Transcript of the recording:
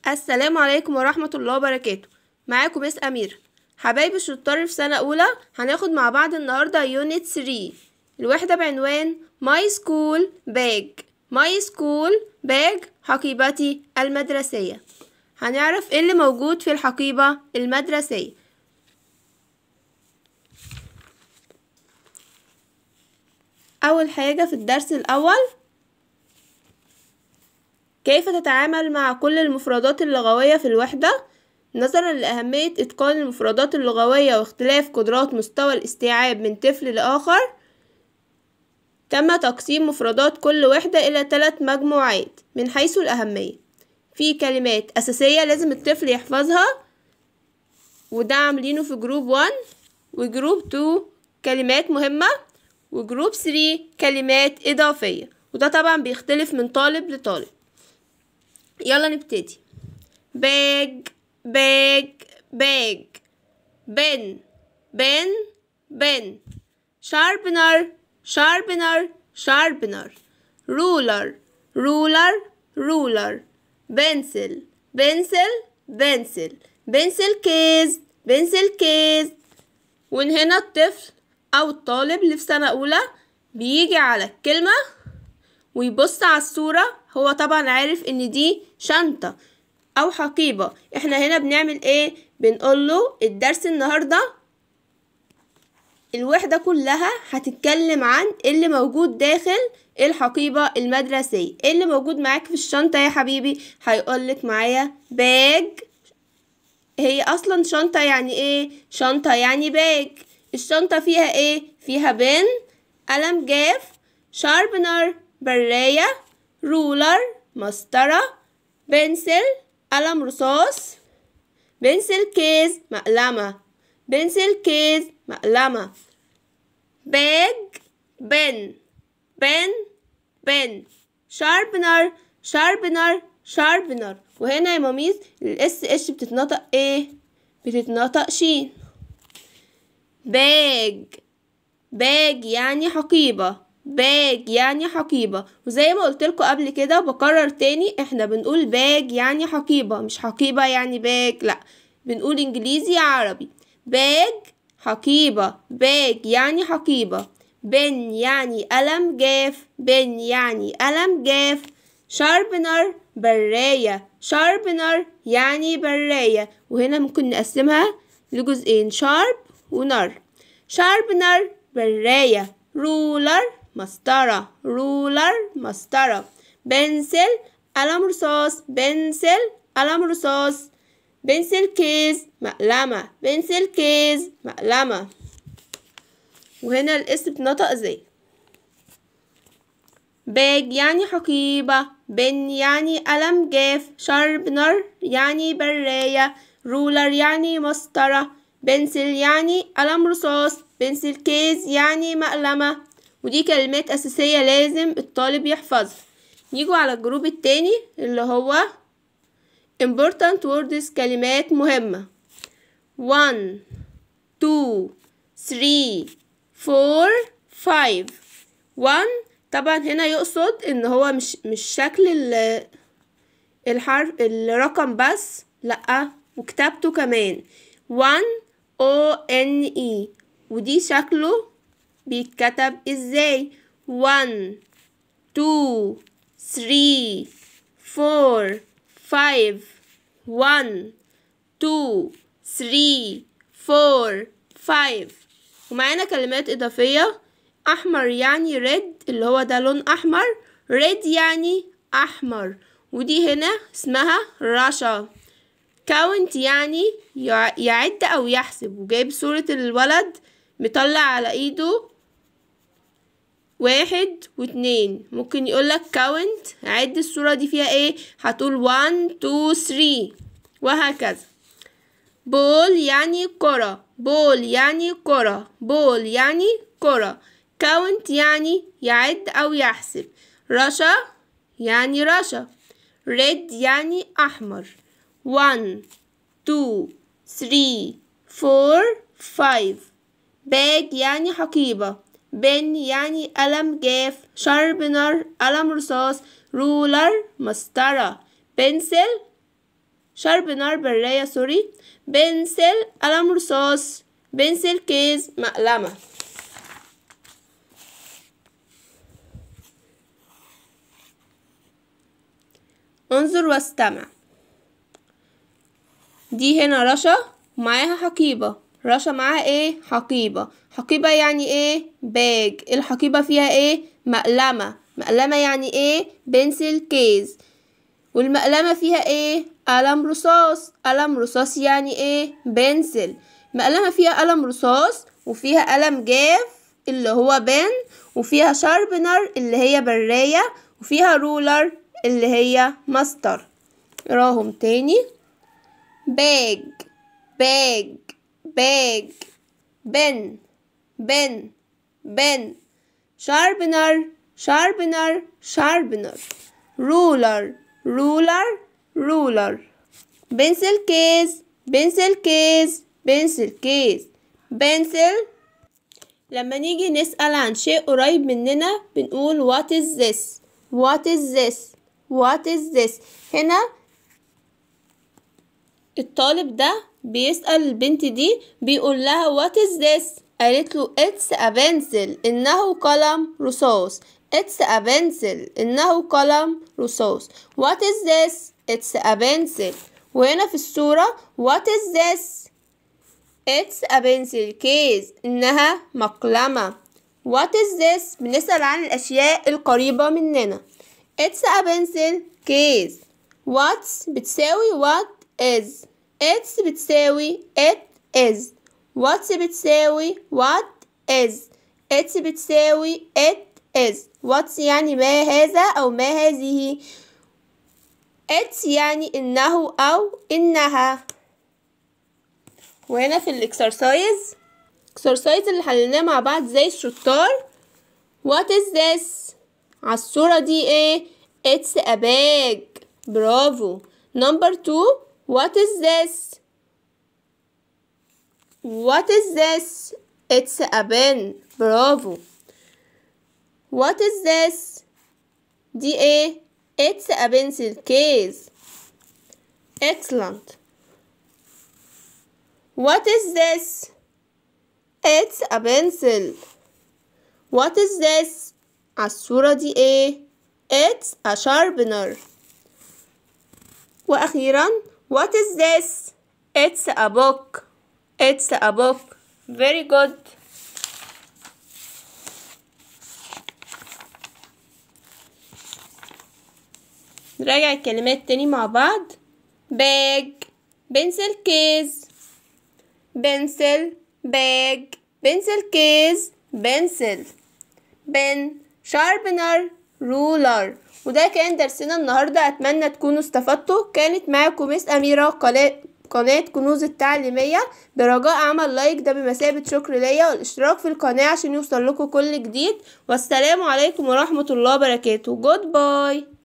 السلام عليكم ورحمة الله وبركاته معاكم مس أميرة حبايبي الشطار في سنة أولى هناخد مع بعض النهاردة يونت 3 الوحدة بعنوان ماي سكول باج ماي سكول باج حقيبتي المدرسية هنعرف ايه اللي موجود في الحقيبة المدرسية أول حاجة في الدرس الأول كيف تتعامل مع كل المفردات اللغوية في الوحدة نظرا لأهمية إتقان المفردات اللغوية واختلاف قدرات مستوى الاستيعاب من طفل لآخر تم تقسيم مفردات كل وحدة إلى ثلاث مجموعات من حيث الأهمية في كلمات أساسية لازم الطفل يحفظها وده عاملينه في جروب 1 وجروب 2 كلمات مهمة وجروب 3 كلمات إضافية وده طبعا بيختلف من طالب لطالب يلا نبتدي باج باج باج بن بن بن sharpener sharpener sharpener ruler ruler ruler pencil pencil pencil pencil case pencil case ومن هنا الطفل أو الطالب اللي في سنة أولى بيجي على الكلمة ويبص على الصورة هو طبعا عارف ان دي شنطة او حقيبة احنا هنا بنعمل ايه بنقوله الدرس النهاردة الوحدة كلها هتتكلم عن اللي موجود داخل الحقيبة المدرسية ايه اللي موجود معاك في الشنطة يا حبيبي هيقولك معايا باج هي اصلا شنطة يعني ايه شنطة يعني باج الشنطة فيها ايه فيها بن قلم جاف شاربنر براية رولر مسطرة بنسل قلم رصاص بنسل كيس مقلمة بنسل كيس مقلمة باج بن بن بن شاربنر شاربنر شاربنر وهنا يا ماميس الاس اتش بتتنطق ايه بتتنطق شين باج باج يعني حقيبة باج يعني حقيبة وزي ما قلت لكم قبل كده بكرر تاني احنا بنقول باج يعني حقيبة مش حقيبة يعني باج لا بنقول انجليزي عربي باج حقيبة باج يعني حقيبة بن يعني قلم جاف بن يعني قلم جاف شاربنر براية شاربنر يعني براية وهنا ممكن نقسمها لجزئين شارب ونر شاربنر براية رولر مسطرة رولر مسطرة بنسل قلم رصاص بنسل قلم رصاص بنسل كيس مقلمة بنسل كيس مقلمة وهنا الاس بتنطق ازاي باج يعني حقيبة بن يعني قلم جاف شاربنر يعني براية رولر يعني مسطرة بنسل يعني قلم رصاص بنسل كيس يعني مقلمة ودي كلمات أساسية لازم الطالب يحفظها نيجوا على الجروب التاني اللي هو important words كلمات مهمة one two three four five one طبعا هنا يقصد ان هو مش مش شكل ال الحرف الرقم بس لأ وكتابته كمان one o n e ودي شكله بيتكتب ازاي one two three four five one two three four five ومعانا كلمات إضافية أحمر يعني ريد اللي هو ده لون أحمر ريد يعني أحمر ودي هنا اسمها رشا كاونت يعني يعد أو يحسب وجايب صورة الولد مطلع على ايده واحد واتنين ممكن يقولك كاونت عد الصورة دي فيها ايه هتقول وان تو ثري وهكذا بول يعني كرة بول يعني كرة بول يعني كرة كاونت يعني يعد أو يحسب رشا يعني رشا ريد يعني أحمر one two three four five باج يعني حقيبة بن يعني قلم جاف شاربنر قلم رصاص رولر مسطرة بنسل شاربنر براية سوري بنسل قلم رصاص بنسل كيز مقلمة انظر واستمع دي هنا رشا ومعاها حقيبة رشا معاها ايه حقيبة حقيبة يعني ايه باج الحقيبة فيها ايه مقلمة مقلمة يعني ايه بنسل كيز والمقلمة فيها ايه قلم رصاص قلم رصاص يعني ايه بنسل مقلمة فيها قلم رصاص وفيها قلم جاف اللي هو بن وفيها شاربنر اللي هي براية وفيها رولر اللي هي ماستر راهم تاني باج باج باج بن بن بن شاربنر شاربنر شاربنر رولر رولر رولر بنسل كيس بنسل كيس بنسل كيس بنسل لما نيجي نسأل عن شيء قريب مننا بنقول what is this what is this what is this هنا الطالب ده بيسأل البنت دي بيقول لها what is this قالت له it's a pencil إنه قلم رصاص it's a pencil إنه قلم رصاص what is this it's a pencil وهنا في الصورة what is this it's a pencil case إنها مقلمة what is this بنسأل عن الأشياء القريبة مننا it's a pencil case what بتساوي what is it's بتساوي it is what بتساوي what is it's بتساوي it is what يعني ما هذا أو ما هذه it's يعني إنه أو إنها وهنا في الاكسرسايز اكسرسايز اللي حليناه مع بعض زي الشطار what is this على الصورة دي ايه it's a bag برافو number two what is this what is this it's a pen برافو what is this دي ايه it's a pencil case excellent what is this it's a pencil what is this على الصورة دي ايه it's a sharpener وأخيرا what is this it's a book it's a book very good نراجع الكلمات تاني مع بعض bag pencil case pencil bag pencil case pencil pen sharpener ruler وده كان درسنا النهاردة أتمنى تكونوا استفدتوا كانت معاكم مس أميرة قناة قناة كنوز التعليمية برجاء عمل لايك ده بمثابة شكر ليا والاشتراك في القناة عشان يوصل لكم كل جديد والسلام عليكم ورحمة الله وبركاته جود باي